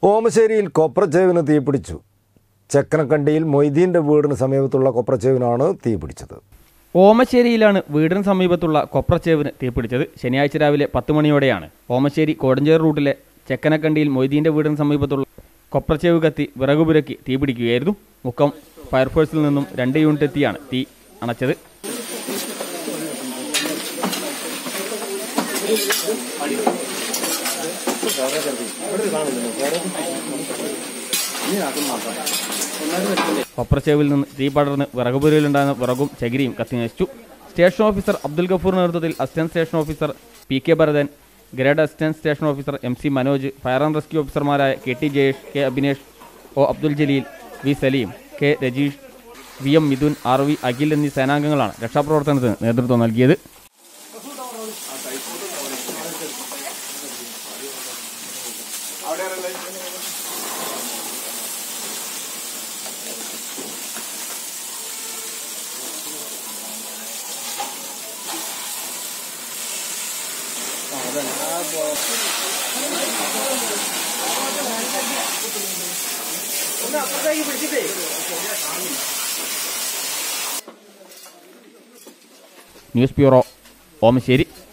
ഓമശ്ശേരിയിൽ കൊപ്രച്ചേവിന് തീപിടിച്ചു ചെക്കനക്കണ്ടിയിൽ മൊയ്തീൻ്റെ വീടിന് സമീപത്തുള്ള കൊപ്രച്ചേവിനാണ് തീപിടിച്ചത് ഓമശ്ശേരിയിലാണ് വീടിന് സമീപത്തുള്ള കൊപ്രച്ചേവിന് തീപിടിച്ചത് ശനിയാഴ്ച രാവിലെ പത്ത് മണിയോടെയാണ് ഓമശ്ശേരി കോടഞ്ചേർ റൂട്ടിലെ ചെക്കനക്കണ്ടിയിൽ മൊയ്തീൻ്റെ വീടിന് സമീപത്തുള്ള കൊപ്രച്ചേവ് കത്തി വിറകുപുരക്കി തീപിടിക്കുകയായിരുന്നു മുക്കം ഫയർഫോഴ്സിൽ നിന്നും രണ്ട് യൂണിറ്റ് എത്തിയാണ് തീ അണച്ചത് കൊപ്രച്ചേവിൽ നിന്ന് തീ പടർന്ന് വിറകുപുരയിലുണ്ടായിരുന്ന വിറകും ചകിരിയും കത്തി നശിച്ചു സ്റ്റേഷൻ ഓഫീസർ അബ്ദുൽ ഗഫൂർ നേതൃത്വത്തിൽ assistant station officer P K Bharathan grade assistant station officer M C Manoj fire and rescue ഓഫീസർമാരായ K T Jayesh K Abhinesh O Abdul Jaleel V Saleem K Rajeesh V M Mithun R V Akhil എന്നീ സേനാംഗങ്ങളാണ് രക്ഷാപ്രവർത്തനത്തിന് നേതൃത്വം നൽകിയത് ന്യൂസ് ബ്യൂറോ ഓമശ്ശേരി